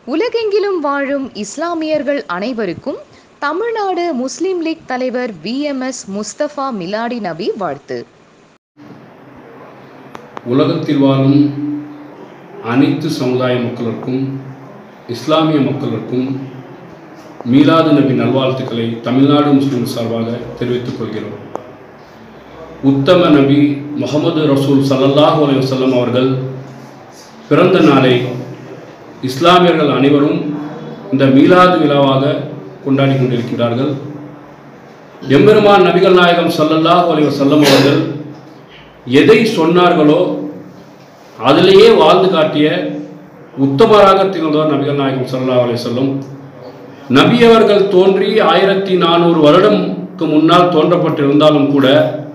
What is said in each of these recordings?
உலகெங்கிலும் வாழும் இஸ்லாமியர்கள் அனைவருக்கும் தமிழ்நாடு முஸ்லிம் லீக் தலைவர் விஎம்எஸ் முஸ்தபா மிலாடி நபி வாழ்த்து உலகத்தில் வாழும் அனைத்து சமுதாய மக்களுக்கும் இஸ்லாமிய மக்களுக்கும் மீலாது நபி நல்வாழ்த்துக்களை தமிழ்நாடு முஸ்லிம் சார்பாக தெரிவித்துக் கொள்கிறோம் உத்தம நபி முகமது ரசூல் சல்லல்லாஹு அலைஹி வஸல்லம் அவர்கள் பிறந்த நாளை இஸ்லாமியர்கள் அனைவரும் இந்த மீலாது விழாவாக கொண்டாடி கொண்டிருக்கிறார்கள் எம்பெருமான் நபிகள் நாயகம் ஸல்லல்லாஹு அலைஹி வஸல்லம் அவர்கள் எதை சொன்னார்களோ அதிலேயே வாழ்ந்து காட்டிய உத்தமராக திகழ்ந்தவர் நபிகள் நாயகம் ஸல்லல்லாஹு அலைஹி வஸல்லம் நபி அவர்கள் தோன்றி ஆயிரத்தி நானூறு வருடம்க்கு முன்னால் தோன்றப்பட்டிருந்தாலும் கூட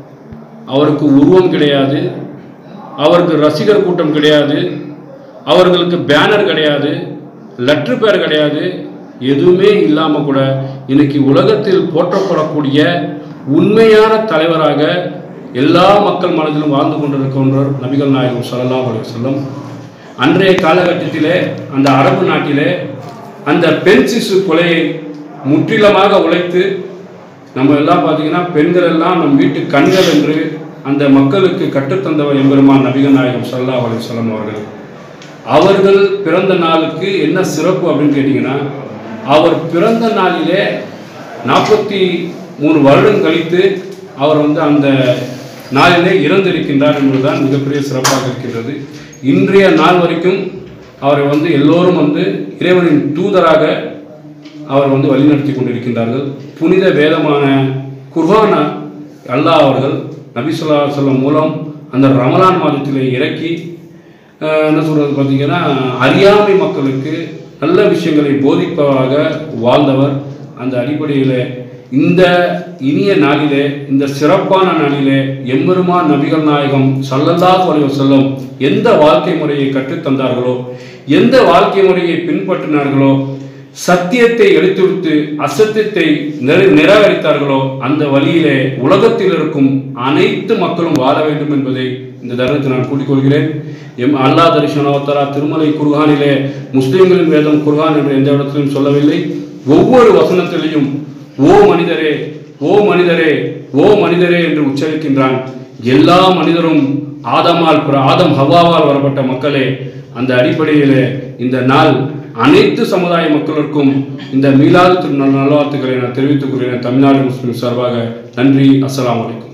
அவருக்கு உருவம் கிடையாது அவருக்கு ரசிகர் கூட்டம் கிடையாது அவர்களுக்கு பேனர் கிடையாது லெட்ரு பேர் கிடையாது எதுவுமே இல்லாமல் கூட இன்னைக்கு உலகத்தில் போற்றப்படக்கூடிய உண்மையான தலைவராக எல்லா மக்கள் மனதிலும் வாழ்ந்து கொண்டிருக்கின்றவர் நபிகள் நாயகம் ஸல்லல்லாஹு அலைஹி வஸல்லம் அன்றைய காலகட்டத்திலே அந்த அரபு நாட்டிலே அந்த பெண் சிசு கொலையை முற்றிலுமாக உழைத்து நம்ம எல்லாம் பார்த்தீங்கன்னா பெண்கள் எல்லாம் நம் வீட்டு கண்கள் என்று அந்த மக்களுக்கு கற்றுத்தந்தவர் எம்பெருமான் நபிகள் நாயகம் ஸல்லல்லாஹு அலைஹி வஸல்லம் அவர்கள் அவர்கள் பிறந்த நாளுக்கு என்ன சிறப்பு அப்படின்னு கேட்டிங்கன்னா அவர் பிறந்த நாளிலே நாற்பத்தி மூணு வருடம் கழித்து அவர் வந்து அந்த நாளிலே இறந்திருக்கின்றார் என்பதுதான் மிகப்பெரிய சிறப்பாக இருக்கின்றது இன்றைய நாள் வரைக்கும் அவரை வந்து எல்லோரும் வந்து இறைவனின் தூதராக அவர் வந்து வழிநடத்தி கொண்டிருக்கின்றார்கள் புனித வேதமான குர்பான அல்லாஹ் அவர்கள் நபி சொல்லா சொல்லம் மூலம் அந்த ரமலான் மாதத்திலே இறக்கி அஹ், என்ன சொல்கிறது பார்த்தீங்கன்னா அறியாமை மக்களுக்கு நல்ல விஷயங்களை போதிப்பவராக வாழ்ந்தவர் அந்த அடிப்படையில் இந்த இனிய நாளிலே இந்த சிறப்பான நாளிலே எம்பெருமான் நபிகள் நாயகம் ஸல்லல்லாஹு அலைஹி வஸல்லம் எந்த வாழ்க்கை முறையை கற்றுத்தந்தார்களோ எந்த வாழ்க்கை முறையை பின்பற்றினார்களோ சத்தியத்தை எடுத்துவிட்டு அசத்தியத்தை நிர- நிராகரித்தார்களோ அந்த வழியிலே உலகத்தில் இருக்கும் அனைத்து மக்களும் வாழ வேண்டும் என்பதை இந்த தருணத்தை நான் கூட்டிக்கொள்கிறேன் எம் அல்லாஹ் தரிசனோத்தரா திருமலை குர்ஹானிலே முஸ்லிம்களின் வேதம் குர்ஹான் என்று எந்த இடத்திலும் சொல்லவில்லை ஒவ்வொரு வசனத்திலையும் ஓ மனிதரே ஓ மனிதரே ஓ மனிதரே என்று உச்சரிக்கின்றான் எல்லா மனிதரும் ஆதமால் பிற- ஆதம் ஹவ்வாவால் வரப்பட்ட மக்களே அந்த அடிப்படையிலே இந்த நாள் அனைத்து சமுதாய மக்களுக்கும் இந்த மீலாது திருநாள் நல்வாழ்த்துக்களை நான் தெரிவித்துக் கொள்கிறேன் தமிழ்நாடு முஸ்லிம் சார்பாக நன்றி அஸ்ஸலாமு அலைக்கும்